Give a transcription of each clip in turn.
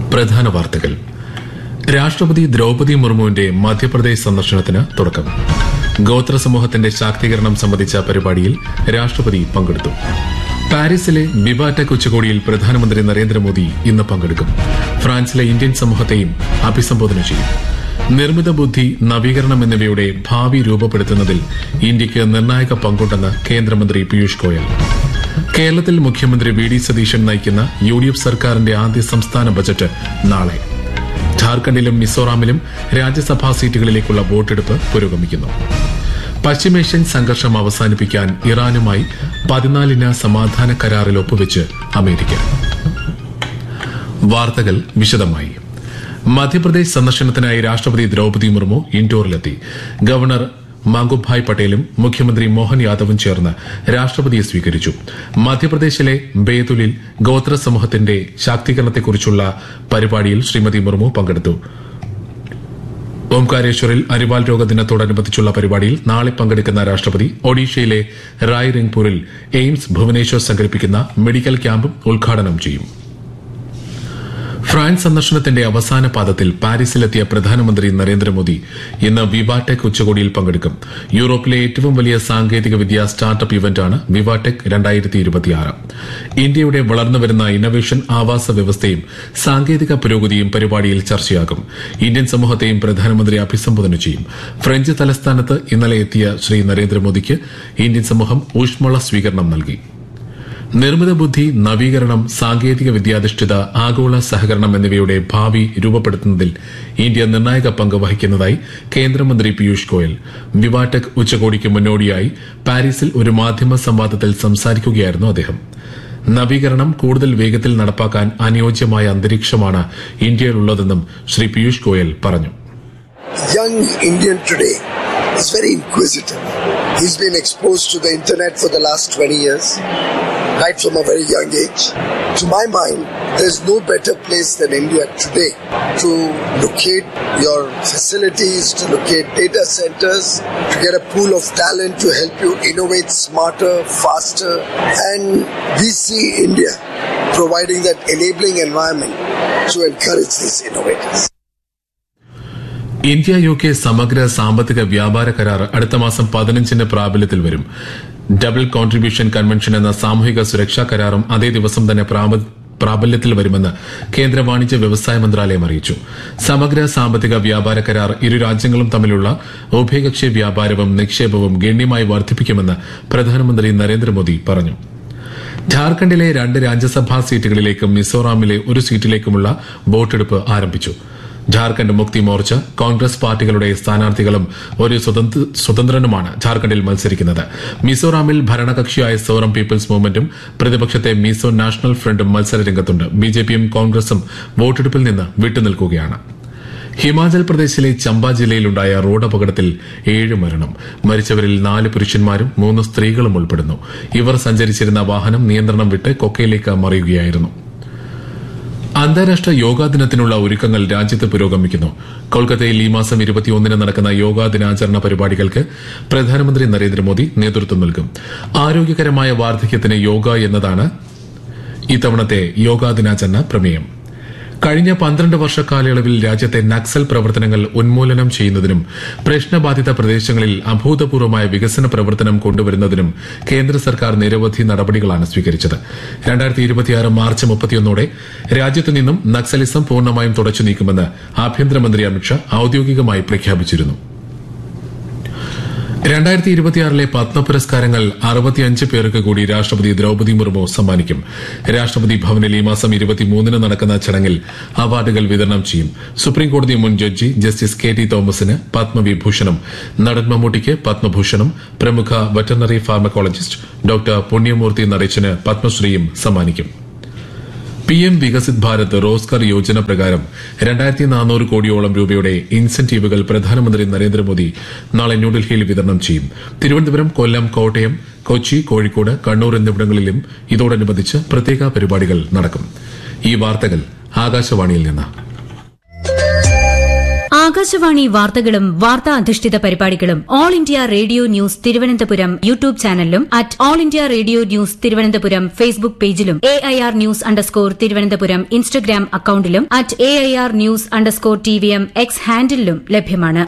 പ്രധാന വാർത്തകൾ രാഷ്ട്രപതി ദ്രൌപതി മുർമുവിന്റെ മധ്യപ്രദേശ് സന്ദർശനത്തിന് തുടക്കം ഗോത്ര സമൂഹത്തിന്റെ ശാക്തീകരണം സംബന്ധിച്ച പരിപാടിയിൽ രാഷ്ട്രപതി പങ്കെടുത്തു പാരീസിലെ ബിബാടെക് ഉച്ചകോടിയിൽ പ്രധാനമന്ത്രി നരേന്ദ്രമോദി ഇന്ന് പങ്കെടുക്കും ഫ്രാൻസിലെ ഇന്ത്യൻ സമൂഹത്തെയും അഭിസംബോധന ചെയ്യും നിർമ്മിത ബുദ്ധി നവീകരണം എന്നിവയുടെ ഭാവി രൂപപ്പെടുത്തുന്നതിൽ ഇന്ത്യയ്ക്ക് നിർണായക പങ്കുണ്ടെന്ന് കേന്ദ്രമന്ത്രി പീയൂഷ് ഗോയൽ കേരളത്തിൽ മുഖ്യമന്ത്രി വി ഡി സതീശൻ നയിക്കുന്ന യു ഡി എഫ് സർക്കാരിന്റെ ആദ്യ സംസ്ഥാന ബജറ്റ് നാളെ ഝാർഖണ്ഡിലും മിസോറാമിലും രാജ്യസഭാ സീറ്റുകളിലേക്കുള്ള വോട്ടെടുപ്പ് പുരോഗമിക്കുന്നു പശ്ചിമേഷ്യൻ സംഘർഷം അവസാനിപ്പിക്കാൻ ഇറാനുമായി പതിനാലിന് സമാധാന കരാറിൽ ഒപ്പുവെച്ച് അമേരിക്ക വാർത്തകൾ വിശദമായി മധ്യപ്രദേശ് സന്ദർശനത്തിനായി രാഷ്ട്രപതി ദ്രൌപതി മുർമു ഇൻഡോറിലെത്തി ഗവർണർ മംഗുഭായ് പട്ടേലും മുഖ്യമന്ത്രി മോഹൻ യാദവും ചേർന്ന് രാഷ്ട്രപതിയെ സ്വീകരിച്ചു മധ്യപ്രദേശിലെ ബേതുലിൽ ഗോത്ര സമൂഹത്തിന്റെ ശാക്തീകരണത്തെക്കുറിച്ചുള്ള പരിപാടിയിൽ ശ്രീമതി മുർമു പങ്കെടുത്തു ഓംകാരേശ്വറിൽ അരിവാൾ രോഗ ദിനത്തോടനുബന്ധിച്ചുള്ള പരിപാടിയിൽ നാളെ പങ്കെടുക്കുന്ന രാഷ്ട്രപതി ഒഡീഷയിലെ റായ് റിംഗ്പൂരിൽ എയിംസ് ഭുവനേശ്വർ സംഘടിപ്പിക്കുന്ന മെഡിക്കൽ ക്യാമ്പും ഉദ്ഘാടനം ചെയ്യും ഫ്രാൻസ് സന്ദർശനത്തിന്റെ അവസാന പാദത്തിൽ പാരീസിലെത്തിയ പ്രധാനമന്ത്രി നരേന്ദ്രമോദി ഇന്ന് വിവാടെക് ഉച്ചകോടിയിൽ പങ്കെടുക്കും യൂറോപ്പിലെ ഏറ്റവും വലിയ സാങ്കേതിക വിദ്യാ സ്റ്റാർട്ടപ്പ് ഇവന്റാണ് വിവാടെക് ഇന്ത്യയുടെ വളർന്നുവരുന്ന ഇന്നൊവേഷൻ ആവാസ വ്യവസ്ഥയും സാങ്കേതിക പുരോഗതിയും പരിപാടിയിൽ ചർച്ചയാകും ഇന്ത്യൻ സമൂഹത്തെയും പ്രധാനമന്ത്രി അഭിസംബോധന ചെയ്യും ഫ്രഞ്ച് തലസ്ഥാനത്ത് ഇന്നലെ എത്തിയ ശ്രീ നരേന്ദ്രമോദിക്ക് ഇന്ത്യൻ സമൂഹം ഊഷ്മള സ്വീകരണം നൽകി നിർമ്മിത ബുദ്ധി നവീകരണം സാങ്കേതിക വിദ്യാധിഷ്ഠിത ആഗോള സഹകരണം എന്നിവയുടെ ഭാവി രൂപപ്പെടുത്തുന്നതിൽ ഇന്ത്യ നിർണായക പങ്ക് വഹിക്കുന്നതായി കേന്ദ്രമന്ത്രി പീയൂഷ് ഗോയൽ വിവാടെക് ഉച്ചകോടിക്ക് മുന്നോടിയായി പാരീസിൽ ഒരു മാധ്യമ സംവാദത്തിൽ സംസാരിക്കുകയായിരുന്നു അദ്ദേഹം നവീകരണം കൂടുതൽ വേഗത്തിൽ നടപ്പാക്കാൻ അനുയോജ്യമായ അന്തരീക്ഷമാണ് ഇന്ത്യയിലുള്ളതെന്നും ശ്രീ പീയൂഷ് ഗോയൽ പറഞ്ഞു young Indian today is very inquisitive. He's been exposed to the internet for the last 20 years, right from a very young age. To my mind, there's no better place than India today to locate your facilities, to locate data centers, to get a pool of talent to help you innovate smarter, faster. And we see India providing that enabling environment to encourage these innovators. India U K സമഗ്ര സാമ്പത്തിക വ്യാപാര കരാർ അടുത്ത മാസം പതിനഞ്ചിന് പ്രാബല്യത്തിൽ വരും double contribution convention എന്ന സാമൂഹിക സുരക്ഷാ കരാറും അതേ ദിവസം തന്നെ പ്രാബ- പ്രാബല്യത്തിൽ വരുമെന്ന് കേന്ദ്ര വാണിജ്യ വ്യവസായ മന്ത്രാലയം അറിയിച്ചു സമഗ്ര സാമ്പത്തിക വ്യാപാര കരാർ ഇരു രാജ്യങ്ങളും തമ്മിലുള്ള ഉഭയകക്ഷി വ്യാപാരവും നിക്ഷേപവും ഗണ്യമായി വർദ്ധിപ്പിക്കുമെന്ന് പ്രധാനമന്ത്രി നരേന്ദ്രമോദി പറഞ്ഞു ഝാർഖണ്ഡിലെ രണ്ട് രാജ്യസഭാ സീറ്റുകളിലേക്കും മിസോറാമിലെ ഒരു സീറ്റിലേക്കുമുള്ള വോട്ടെടുപ്പ് ആരംഭിച്ചു ഝാർഖണ്ഡ് മുക്തി മോർച്ച കോൺഗ്രസ് പാർട്ടികളുടെ സ്ഥാനാർത്ഥികളും ഒരു സ്വതന്ത്ര- സ്വതന്ത്രനുമാണ് ഝാർഖണ്ഡിൽ മത്സരിക്കുന്നത് മിസോറാമിൽ ഭരണകക്ഷിയായ സോറം പീപ്പിൾസ് മൂവ്മെന്റും പ്രതിപക്ഷത്തെ മിസോ നാഷണൽ ഫ്രണ്ടും മത്സരരംഗത്തുണ്ട് ബിജെപിയും കോൺഗ്രസും വോട്ടെടുപ്പിൽ നിന്ന് വിട്ടുനിൽക്കുകയാണ് ഹിമാചൽ പ്രദേശിലെ ചമ്പ ജില്ലയിലുണ്ടായ റോഡ് അപകടത്തിൽ ഏഴ് മരണം മരിച്ചവരിൽ നാല് പുരുഷന്മാരും മൂന്ന് സ്ത്രീകളും ഉൾപ്പെടുന്നു ഇവർ സഞ്ചരിച്ചിരുന്ന വാഹനം നിയന്ത്രണം വിട്ട് കൊക്കയിലേക്ക് മറിയുകയായിരുന്നു അന്താരാഷ്ട്ര യോഗാ ദിനത്തിനുള്ള ഒരുക്കങ്ങൾ രാജ്യത്ത് പുരോഗമിക്കുന്നു കൊൽക്കത്തയിൽ ഈ മാസം ഇരുപത്തിയൊന്നിന് നടക്കുന്ന യോഗാ ദിനാചരണ പരിപാടികൾക്ക് പ്രധാനമന്ത്രി നരേന്ദ്രമോദി നേതൃത്വം നൽകും ആരോഗ്യകരമായ വാർദ്ധക്യത്തിന് യോഗ എന്നതാണ് ഇത്തവണത്തെ യോഗാ ദിനാചരണ പ്രമേയം കഴിഞ്ഞ പന്ത്രണ്ട് വർഷ കാലയളവിൽ രാജ്യത്തെ നക്സൽ പ്രവർത്തനങ്ങൾ ഉന്മൂലനം ചെയ്യുന്നതിനും പ്രശ്നബാധിത പ്രദേശങ്ങളിൽ അഭൂതപൂർവമായ വികസന പ്രവർത്തനം കൊണ്ടുവരുന്നതിനും കേന്ദ്ര സർക്കാർ നിരവധി നടപടികളാണ് സ്വീകരിച്ചത് രണ്ടായിരത്തി ഇരുപത്തിയാറ് മാർച്ച് മുപ്പത്തിയൊന്നോടെ രാജ്യത്തു നിന്നും നക്സലിസം പൂർണ്ണമായും തുടച്ചു നീക്കുമെന്ന് ആഭ്യന്തരമന്ത്രി അമിത്ഷാ ഔദ്യോഗികമായി പ്രഖ്യാപിച്ചിരുന്നു രണ്ടായിരത്തി ഇരുപത്തിയാറിലെ പത്മ പുരസ്കാരങ്ങൾ അറുപത്തിയഞ്ച് പേർക്ക് കൂടി രാഷ്ട്രപതി ദ്രൌപതി മുർമു സമ്മാനിക്കും രാഷ്ട്രപതി ഭവനിൽ ഈ മാസം ഇരുപത്തിമൂന്നിന് നടക്കുന്ന ചടങ്ങിൽ അവാർഡുകൾ വിതരണം ചെയ്യും സുപ്രീംകോടതി മുൻ ജഡ്ജി ജസ്റ്റിസ് കെ ടി തോമസിന് പത്മവിഭൂഷണം നടൻ മമ്മൂട്ടിക്ക് പത്മഭൂഷണം പ്രമുഖ വെറ്ററിനറി ഫാർമക്കോളജിസ്റ്റ് ഡോക്ടർ പുണ്യമൂർത്തി നടേശന് പത്മശ്രീയും സമ്മാനിക്കും പി എം വികസിത് ഭാരത് റോസ്ഗർ യോജന പ്രകാരം രണ്ടായിരത്തി നാനൂറ് കോടിയോളം രൂപയുടെ ഇൻസെന്റീവുകൾ പ്രധാനമന്ത്രി നരേന്ദ്രമോദി നാളെ ന്യൂഡൽഹിയിൽ വിതരണം ചെയ്യും തിരുവനന്തപുരം കൊല്ലം കോട്ടയം കൊച്ചി കോഴിക്കോട് കണ്ണൂർ എന്നിവിടങ്ങളിലും ഇതോടനുബന്ധിച്ച് പ്രത്യേക പരിപാടികൾ നടക്കും ഈ വാർത്തകൾ ആകാശവാണിയിൽ നിന്ന് ആകാശവാണി വാർത്തകളും വാർത്താ അധിഷ്ഠിത പരിപാടികളും All India Radio news Thiruvananthapuram YouTube ചാനലിലും at All India Radio news Thiruvananthapuram Facebook പേജിലും A I R news underscore Thiruvananthapuram Instagram അക്കൌണ്ടിലും at A I R news underscore T V M X ഹാൻഡിലും ലഭ്യമാണ്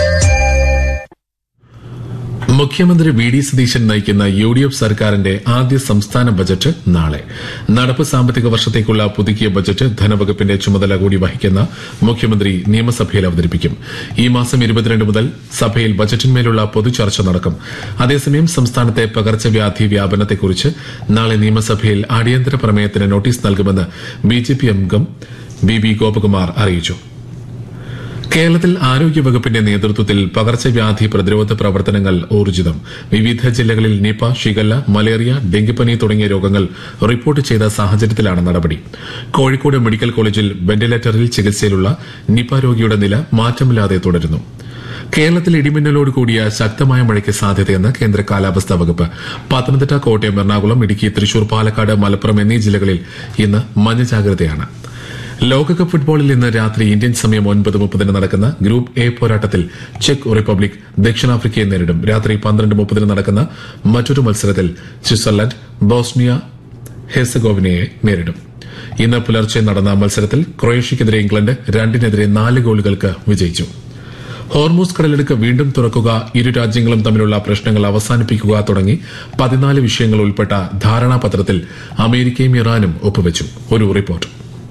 മുഖ്യമന്ത്രി വി ഡി സതീശൻ നയിക്കുന്ന യു ഡി എഫ് സർക്കാരിന്റെ ആദ്യ സംസ്ഥാന ബജറ്റ് നാളെ നടപ്പ് സാമ്പത്തിക വർഷത്തേക്കുള്ള പുതുക്കിയ ബജറ്റ് ധനവകുപ്പിന്റെ ചുമതല കൂടി വഹിക്കുന്ന മുഖ്യമന്ത്രി നിയമസഭയിൽ അവതരിപ്പിക്കും ഈ മാസം ഇരുപത്തിരണ്ട് മുതൽ സഭയിൽ ബജറ്റിന്മേലുള്ള പൊതുചർച്ച നടക്കും അതേസമയം സംസ്ഥാനത്തെ പകർച്ചവ്യാധി വ്യാപനത്തെക്കുറിച്ച് നാളെ നിയമസഭയിൽ അടിയന്തര പ്രമേയത്തിന് നോട്ടീസ് നൽകുമെന്ന് ബിജെപി അംഗം ബി ബി ഗോപകുമാർ അറിയിച്ചു കേരളത്തിൽ ആരോഗ്യവകുപ്പിന്റെ നേതൃത്വത്തിൽ പകർച്ചവ്യാധി പ്രതിരോധ പ്രവർത്തനങ്ങൾ ഊർജിതം വിവിധ ജില്ലകളിൽ നിപ ഷിഗല്ല മലേറിയ ഡെങ്കിപ്പനി തുടങ്ങിയ രോഗങ്ങൾ റിപ്പോർട്ട് ചെയ്ത സാഹചര്യത്തിലാണ് നടപടി കോഴിക്കോട് മെഡിക്കൽ കോളേജിൽ വെന്റിലേറ്ററിൽ ചികിത്സയിലുള്ള നിപ രോഗിയുടെ നില മാറ്റമില്ലാതെ തുടരുന്നു കേരളത്തിൽ ഇടിമിന്നലോട് കൂടിയ ശക്തമായ മഴയ്ക്ക് സാധ്യതയെന്ന് കേന്ദ്ര കാലാവസ്ഥാ വകുപ്പ് പത്തനംതിട്ട കോട്ടയം എറണാകുളം ഇടുക്കി തൃശൂർ പാലക്കാട് മലപ്പുറം എന്നീ ജില്ലകളിൽ ഇന്ന് മഞ്ഞ ജാഗ്രതയാണ് ലോകകപ്പ് ഫുട്ബോളിൽ ഇന്ന് രാത്രി ഇന്ത്യൻ സമയം ഒൻപത് മുപ്പതിന് നടക്കുന്ന ഗ്രൂപ്പ് എ പോരാട്ടത്തിൽ ചെക്ക് റിപ്പബ്ലിക് ദക്ഷിണാഫ്രിക്കയെ നേരിടും രാത്രി പന്ത്രണ്ട് മുപ്പതിന് നടക്കുന്ന മറ്റൊരു മത്സരത്തിൽ സ്വിറ്റ്സർലൻഡ് ബോസ്നിയ ഹെസഗോവിനയെ നേരിടും ഇന്ന് പുലർച്ചെ നടന്ന മത്സരത്തിൽ ക്രൊയേഷ്യക്കെതിരെ ഇംഗ്ലണ്ട് രണ്ടിനെതിരെ നാല് ഗോളുകൾക്ക് വിജയിച്ചു ഹോർമൂസ് കടലെടുക്ക് വീണ്ടും തുറക്കുക ഇരു രാജ്യങ്ങളും തമ്മിലുള്ള പ്രശ്നങ്ങൾ അവസാനിപ്പിക്കുക തുടങ്ങി പതിനാല് വിഷയങ്ങൾ ഉൾപ്പെട്ട ധാരണാപത്രത്തിൽ അമേരിക്കയും ഇറാനും ഒപ്പുവച്ചു ഒരു റിപ്പോർട്ട്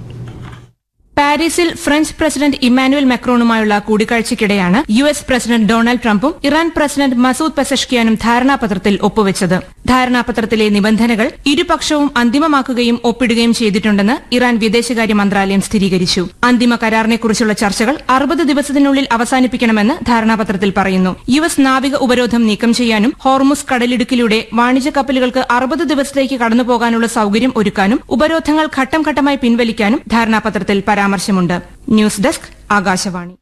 പാരീസിൽ ഫ്രഞ്ച് പ്രസിഡന്റ് ഇമ്മാനുവൽ മെക്രോണുമായുള്ള കൂടിക്കാഴ്ചയ്ക്കിടെയാണ് യു എസ് പ്രസിഡന്റ് ഡൊണാൾഡ് ട്രംപും ഇറാൻ പ്രസിഡന്റ് മസൂദ് പെസഷ്കിയാനും ധാരണാപത്രത്തിൽ ഒപ്പുവച്ചത് ധാരണാപത്രത്തിലെ നിബന്ധനകൾ ഇരുപക്ഷവും അന്തിമമാക്കുകയും ഒപ്പിടുകയും ചെയ്തിട്ടുണ്ടെന്ന് ഇറാൻ വിദേശകാര്യ മന്ത്രാലയം സ്ഥിരീകരിച്ചു അന്തിമ കരാറിനെക്കുറിച്ചുള്ള ചർച്ചകൾ അറുപത് ദിവസത്തിനുള്ളിൽ അവസാനിപ്പിക്കണമെന്ന് ധാരണാപത്രത്തിൽ പറയുന്നു യു എസ് നാവിക ഉപരോധം നീക്കം ചെയ്യാനും ഹോർമുസ് കടലിടുക്കിലൂടെ വാണിജ്യ കപ്പലുകൾക്ക് അറുപത് ദിവസത്തേക്ക് കടന്നുപോകാനുള്ള സൌകര്യം ഒരുക്കാനും ഉപരോധങ്ങൾ ഘട്ടം ഘട്ടമായി പിൻവലിക്കാനും ധാരണാപത്രത്തിൽ പരാമർശമുണ്ട് news desk Akashvani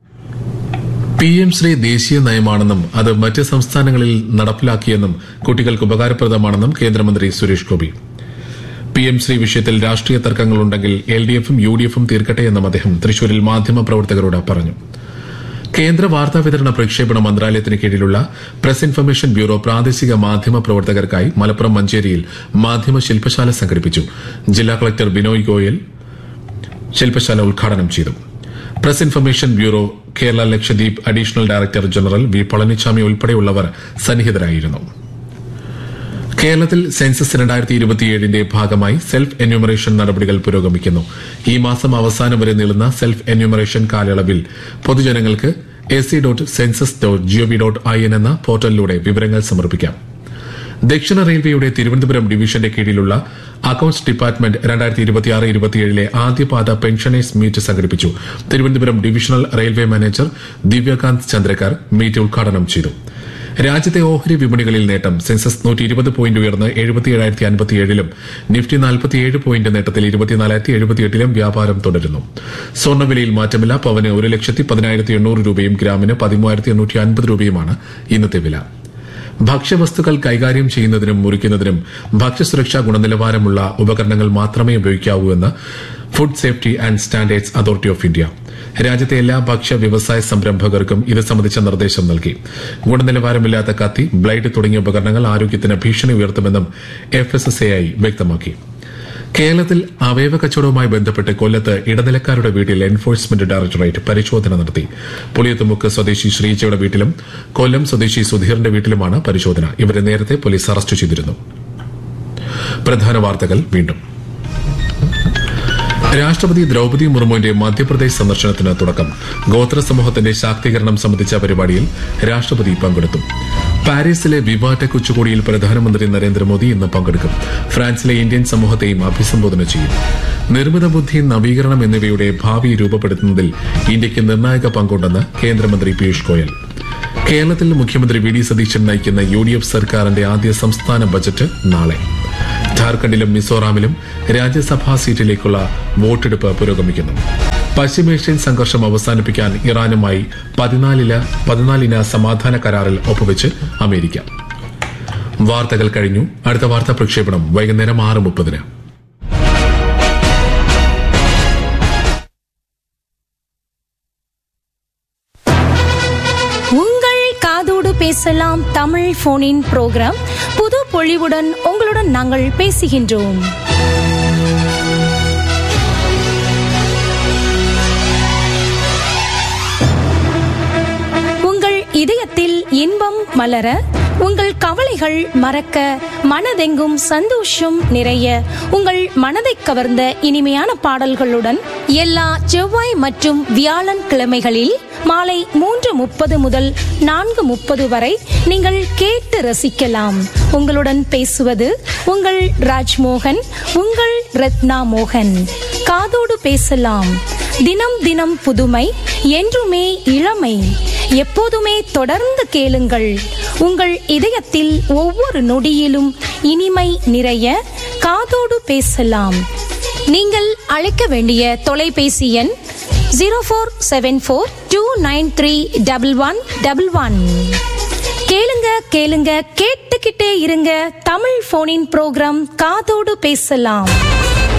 P M Shri ദേശീയ നയമാണെന്നും അത് മറ്റ് സംസ്ഥാനങ്ങളിൽ നടപ്പിലാക്കിയെന്നും കുട്ടികൾക്ക് ഉപകാരപ്രദമാണെന്നും കേന്ദ്രമന്ത്രി സുരേഷ് ഗോപി പി എം ശ്രീ വിഷയത്തിൽ രാഷ്ട്രീയ തർക്കങ്ങളുണ്ടെങ്കിൽ എൽ ഡി എഫും യു ഡി എഫും തീർക്കട്ടെയെന്നും അദ്ദേഹം തൃശൂരിൽ മാധ്യമപ്രവർത്തകരോട് പറഞ്ഞു കേന്ദ്ര വാർത്താ വിതരണ പ്രക്ഷേപണ മന്ത്രാലയത്തിന് കീഴിലുള്ള പ്രസ് ഇൻഫർമേഷൻ ബ്യൂറോ പ്രാദേശിക മാധ്യമ പ്രവർത്തകർക്കായി മലപ്പുറം മഞ്ചേരിയിൽ മാധ്യമ ശില്പശാല സംഘടിപ്പിച്ചു ജില്ലാ കളക്ടർ ബിനോയ് ഗോയൽ ശില്പശാല ഉദ്ഘാടനം ചെയ്തു press information bureau Kerala Lakshadweep additional director general V Palaniswamy ഉൾപ്പെടെയുള്ളവർ സന്നിഹിതരായിരുന്നു കേരളത്തിൽ സെൻസസ് രണ്ടായിരത്തി ഇരുപത്തിയേഴിന്റെ ഭാഗമായി സെൽഫ് എന്യൂമറേഷൻ നടപടികൾ പുരോഗമിക്കുന്നു ഈ മാസം അവസാനം വരെ നീളുന്ന സെൽഫ് എന്യൂമറേഷൻ കാലയളവിൽ പൊതുജനങ്ങൾക്ക് A C dot census dot G O V dot I N എന്ന പോർട്ടലിലൂടെ വിവരങ്ങൾ സമർപ്പിക്കാം ദക്ഷിണ റെയിൽവേയുടെ തിരുവനന്തപുരം ഡിവിഷന്റെ കീഴിലുള്ള അക്കൌണ്ട്സ് ഡിപ്പാർട്ട്മെന്റ് രണ്ടായിരത്തി ഇരുപത്തിയാറ് ഇരുപത്തിയേഴിലെ ആദ്യപാദ പെൻഷനേഴ്സ് മീറ്റ് സംഘടിപ്പിച്ചു Thiruvananthapuram divisional railway manager Divyakant Chandrakar meet ഉദ്ഘാടനം ചെയ്തു രാജ്യത്തെ ഓഹരി വിപണികളിൽ നേട്ടം സെൻസസ് നൂറ്റി ഇരുപത് പോയിന്റ് ഉയർന്ന് എഴുപത്തിയേഴായിരത്തി അൻപത്തിയേഴിലും നിഫ്റ്റി നാൽപ്പത്തിയേഴ് പോയിന്റ് നേട്ടത്തിൽ ഇരുപത്തിനാലായിരത്തി എഴുപത്തിയെട്ടിലും വ്യാപാരം തുടരുന്നു സ്വർണ്ണവിലയിൽ മാറ്റമില്ല പവന് ഒരു ലക്ഷത്തി പതിനായിരത്തി എണ്ണൂറ് രൂപയും ഗ്രാമിന് പതിമൂവായിരത്തി എണ്ണൂറ്റി അൻപത് രൂപയുമാണ് ഇന്നത്തെ വില ഭക്ഷ്യവസ്തുക്കൾ കൈകാര്യം ചെയ്യുന്നതിനും മുറിക്കുന്നതിനും ഭക്ഷ്യസുരക്ഷാ ഗുണനിലവാരമുള്ള ഉപകരണങ്ങൾ മാത്രമേ ഉപയോഗിക്കാവൂ എന്ന് food safety and standards authority of India രാജ്യത്തെ എല്ലാ ഭക്ഷ്യ വ്യവസായ സംരംഭകർക്കും ഇത് സംബന്ധിച്ച നിർദ്ദേശം നൽകി ഗുണനിലവാരമില്ലാത്ത കത്തി ബ്ലൈഡ് തുടങ്ങിയ ഉപകരണങ്ങൾ ആരോഗ്യത്തിന് ഭീഷണി ഉയർത്തുമെന്നും F S S A I വ്യക്തമാക്കി കേരളത്തിൽ അവയവ കച്ചവടവുമായി ബന്ധപ്പെട്ട് കൊല്ലത്ത് ഇടനിലക്കാരുടെ വീട്ടിൽ എൻഫോഴ്സ്മെന്റ് ഡയറക്ടറേറ്റ് പരിശോധന നടത്തി പുളിയത്തുമുക്ക് സ്വദേശി ശ്രീജയുടെ വീട്ടിലും കൊല്ലം സ്വദേശി സുധീറിന്റെ വീട്ടിലുമാണ് പരിശോധന ഇവരെ നേരത്തെ പോലീസ് അറസ്റ്റ് ചെയ്തിരുന്നു പ്രധാന വാർത്തകൾ വീണ്ടും രാഷ്ട്രപതി ദ്രൌപതി മുർമുവിന്റെ മധ്യപ്രദേശ് സന്ദർശനത്തിന് തുടക്കം ഗോത്ര സമൂഹത്തിന്റെ ശാക്തീകരണം സംബന്ധിച്ച പരിപാടിയിൽ രാഷ്ട്രപതി പങ്കെടുത്തു പാരീസിലെ വിവാറ്റ ഉച്ചകോടിയിൽ പ്രധാനമന്ത്രി നരേന്ദ്രമോദി ഇന്ന് പങ്കെടുക്കും ഫ്രാൻസിലെ ഇന്ത്യൻ സമൂഹത്തെയും അഭിസംബോധന ചെയ്യും നിർമ്മിത ബുദ്ധി നവീകരണം എന്നിവയുടെ ഭാവി രൂപപ്പെടുത്തുന്നതിൽ ഇന്ത്യയ്ക്ക് നിർണായക പങ്കുണ്ടെന്ന് കേന്ദ്രമന്ത്രി പീയൂഷ് ഗോയൽ കേരളത്തിൽ മുഖ്യമന്ത്രി വി ഡി സതീശൻ നയിക്കുന്ന യു ഡി എഫ് സർക്കാരിന്റെ ആദ്യ സംസ്ഥാന ബജറ്റ് നാളെ ഝാർഖണ്ഡിലും മിസോറാമിലും രാജ്യസഭാ സീറ്റിലേക്കുള്ള വോട്ടെടുപ്പ് പുരോഗമിക്കുന്നു പശ്ചിമേഷ്യൻ സംഘർഷം അവസാനിപ്പിക്കാൻ ഇറാനുമായി പതിനാലില പതിനാലിന സമാധാന കരാറിൽ ഒപ്പുവെച്ച് അമേരിക്ക വാർത്തകൾ കഴിഞ്ഞു അടുത്ത വാർത്താ പ്രക്ഷേപണം വൈകുന്നേരം ആറ് മുപ്പതിന് பேசலாம் தமிழ் போனின் ப்ரோக்ராம் புது பொழிவுடன் உங்களுடன் நாங்கள் பேசுகின்றோம் உங்கள் இதயத்தில் இன்பம் மலர உங்கள் கவலைகள் மறக்க மனதெங்கும் சந்தோஷம் நிறைய உங்கள் மனதை கவர்ந்த இனிமையான பாடல்களுடன் எல்லா செவ்வாய் மற்றும் வியாழன் கிழமைகளில் மாலை மூன்று முப்பது முதல் நான்கு முப்பது வரை நீங்கள் கேட்டு ரசிக்கலாம் உங்களுடன் பேசுவது உங்கள் ராஜ்மோகன் உங்கள் ரத்னா மோகன் காதோடு பேசலாம் தினம் தினம் புதுமை என்றுமே இளமை எப்போதுமே தொடர்ந்து கேளுங்கள் உங்கள் இதயத்தில் ஒவ்வொரு நொடியிலும் இனிமை நிறைய காதோடு பேசலாம் நீங்கள் அழைக்க வேண்டிய தொலைபேசி எண் zero four seven four two nine three double one double one கேளுங்க கேளுங்க கேட்டுக்கிட்டே இருங்க தமிழ் போனின் ப்ரோக்ராம் காதோடு பேசலாம்